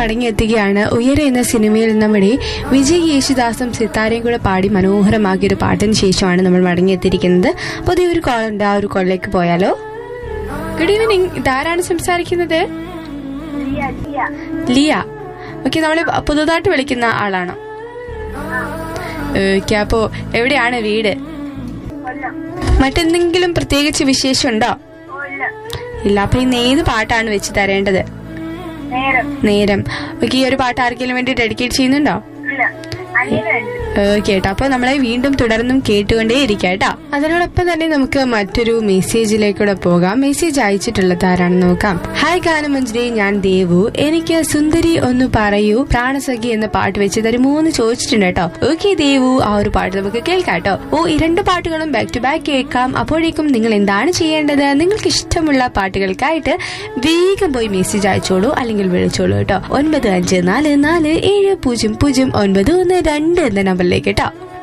മടങ്ങിയെത്തുകയാണ് ഉയര എന്ന സിനിമയിൽ നമ്മുടെ വിജയ് യേശുദാസും സിത്താരയും കൂടെ പാടി മനോഹരമാക്കിയ ഒരു പാട്ടിന് ശേഷമാണ് നമ്മൾ മടങ്ങിയെത്തിയിരിക്കുന്നത് അപ്പോൾ അതേ ഒരു കോൾ ഉണ്ട് ആ ഒരു കോളിലേക്ക് പോയാലോ ഗുഡ് ഈവനിങ് ഇതാരാണ് സംസാരിക്കുന്നത് ലിയ ഓക്കെ നമ്മളെ പുതുതായിട്ട് വിളിക്കുന്ന ആളാണോ ഓക്കെ അപ്പോ എവിടെയാണ് വീട് മറ്റെന്തെങ്കിലും പ്രത്യേകിച്ച് വിശേഷം ഉണ്ടോ ഇല്ല അപ്പൊ ഇന്ന് ഏത് പാട്ടാണ് വെച്ച് തരേണ്ടത് നേരം നേരം ഓക്കെ ഈ ഒരു പാട്ട് ആർക്കെങ്കിലും വേണ്ടി ഡെഡിക്കേറ്റ് ചെയ്യുന്നുണ്ടോ ഇല്ല അനിയനുണ്ട് കേട്ടോ അപ്പൊ നമ്മളെ വീണ്ടും തുടർന്നും കേട്ടുകൊണ്ടേ ഇരിക്കാം കേട്ടോ അതിനോടൊപ്പം തന്നെ നമുക്ക് മറ്റൊരു മെസ്സേജിലേക്കൂടെ പോകാം മെസ്സേജ് അയച്ചിട്ടുള്ളത് ആരാണെന്ന് നോക്കാം ഹായ് ഗാനമഞ്ജരി ഞാൻ ദേവു എനിക്ക് സുന്ദരി ഒന്ന് പറയൂ പ്രാണസഖി എന്ന പാട്ട് വെച്ച് തരുമോ എന്ന് ചോദിച്ചിട്ടുണ്ട് കേട്ടോ ഓക്കെ ദേവു ആ ഒരു പാട്ട് നമുക്ക് കേൾക്കാം കേട്ടോ ഓ ഈ രണ്ട് പാട്ടുകളും ബാക്ക് ടു ബാക്ക് കേൾക്കാം അപ്പോഴേക്കും നിങ്ങൾ എന്താണ് ചെയ്യേണ്ടത് നിങ്ങൾക്ക് ഇഷ്ടമുള്ള പാട്ടുകൾക്കായിട്ട് വേഗം പോയി മെസ്സേജ് അയച്ചോളൂ അല്ലെങ്കിൽ വിളിച്ചോളൂ കേട്ടോ ഒൻപത് അഞ്ച് നാല് നാല് ഏഴ് പൂജ്യം പൂജ്യം ഒൻപത് ഒന്ന് രണ്ട് എന്ന നമ്പറിലേക്ക് കേട്ടോ